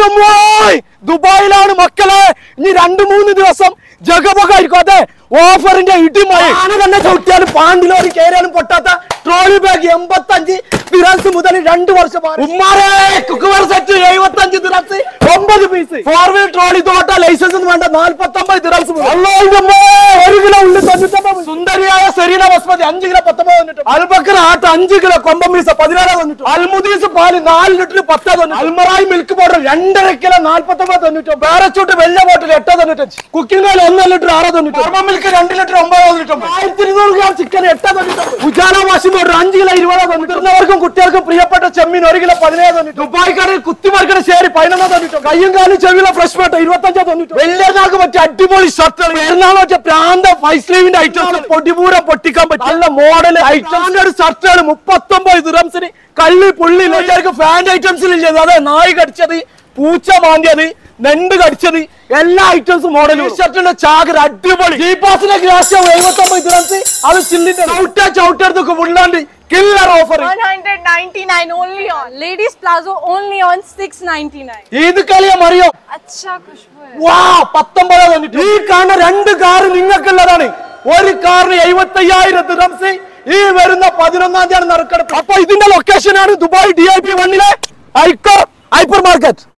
അമ്മോയ് ദുബായിലാണ് മക്കളെ ഇനി രണ്ടു മൂന്ന് ദിവസം ജഗപകായിരിക്കും അതെ ഓഫറിന്റെ ഇടിമഴ ആന തന്നെ ചവിട്ടിയാലും പാണ്ടിലോറി കയറിയാലും പൊട്ടാത്ത ട്രോളി ബാഗ് എൺപത്തഞ്ച് ദിറംസ് മുതൽ രണ്ട് വർഷം ഉമ്മാരെ കുക്കുവർ സെറ്റ് എഴുപത്തഞ്ച് ദിറംസ് ഒമ്പത് പീസ് ഫോർ വീൽ ട്രോളി തോട്ട ലൈസൻസ് ഒന്നും വേണ്ട നാൽപ്പത്തൊമ്പത് ദിറംസ് ഒരു കിലോ ഉള്ളി തൊണ്ണൂറ്റൊമ്പത് സുന്ദരിയായ സെറീന ബസ്മതി അഞ്ച് കിലോ പത്തൊമ്പത് തൊണ്ണൂറ്റി അൽബക്കർ ആട്ട അഞ്ച് കിലോ കൊമ്പം മീസ പതിനാറ് തൊണ്ണൂറ്റി അൽമുദീസ് പാല് നാല് ലിറ്റർ പത്ത് തൊണ്ണൂറ്റി അൽമറായി മിൽക്ക് പൗഡർ രണ്ടര കിലോ നാൽപ്പത്തൊമ്പത് തൊണ്ണൂറ്റി പാരച്ചൂട്ട് വെള്ള ബോട്ടിൽ എട്ട് തൊണ്ണൂറ്റഞ്ച് കുക്കിംഗ് ഓയിൽ ഒന്നര ലിറ്റർ ആറ് തൊണ്ണൂറ്റി നോർമൽ മിൽക്ക് രണ്ട് ലിറ്റർ ഒമ്പത് തൊണ്ണൂറ്റി ആയിരത്തി ഇരുന്നൂറ് ഗ്രാം ചിക്കൻ എട്ട് തൊണ്ണൂറ്റി ഉജാല വാഷിംഗ് പൗഡർ അഞ്ച് കിലോ ഇരുപത് തൊണ്ണൂറ്റിവർക്കും കുട്ടികൾക്കും പ്രിയപ്പെട്ട ചെമ്മീൻ ഒരു കിലോ പതിനേഴ് തൊണ്ണൂറ്റി ദുബായിക്കാരിൽ കുത്തിമറിക്കണ ശരി പതിനൊന്ന് തൊണ്ണൂറ്റി കയ്യും കാലും ചെവിയിലെ ഫ്രഷ് പേട്ട ഇരുപത്തഞ്ച് തൊണ്ണൂറ്റി വെള്ളിയനാൾക്ക് പറ്റിയ അടിപൊളി ഷർട്ട് പെരുന്നാൾ പറ്റിയ പ്രാന്ത ഫൈവ് സ്ലീവിന്റെ ഐറ്റംസ് പൊടിപൂരം പൊട്ടിക്കാൻ പറ്റും നല്ല മോഡൽ ഐറ്റംസിന്റെ ഷർട്ടുകൾ മുപ്പത്തൊമ്പത് ദിറംസിന് കള്ളി പുള്ളി എല്ലാവർക്കും ഫാൻഡ് ഐറ്റംസിൽ ഇല്ലത് അതെ നായി കടിച്ചത് പൂച്ച മാന്തിയത് നെണ്ട് കടിച്ചത് എല്ലാ ഐറ്റംസും മോഡലും ഷർട്ടിന്റെ ചാകര അടിപൊളി ജീപ്പാസിന്റെ ഗ്രാസ് എഴുപത്തി ഒമ്പത് ദിറംസ് അത് ചില്ലിന്റെ ചവിട്ട ചവിട്ടെടുത്തൊക്കെ ഉള്ളാണ്ട് killer offer 199 only on. Ladies Plazo only on 699. ഏത് കളിയാ മറിയോ अच्छा खुशबू है വാ പത്തൊമ്പത് തൊണ്ണൂറ്റി ഈ കാണുന്ന രണ്ട് കാർ നിങ്ങൾക്കുള്ളതാണ് ഒരു കാറിന് എഴുപത്തി അയ്യായിരം ദിറംസ് ഈ വരുന്ന പതിനൊന്നാം തീയതി നറുക്കെടുപ്പ് അപ്പൊ ഇതിന്റെ ലൊക്കേഷൻ ആണ് ദുബായ് ഡി ഐ പി വണ്ണിലെ ഐക്കോ ഹൈപ്പർ മാർക്കറ്റ്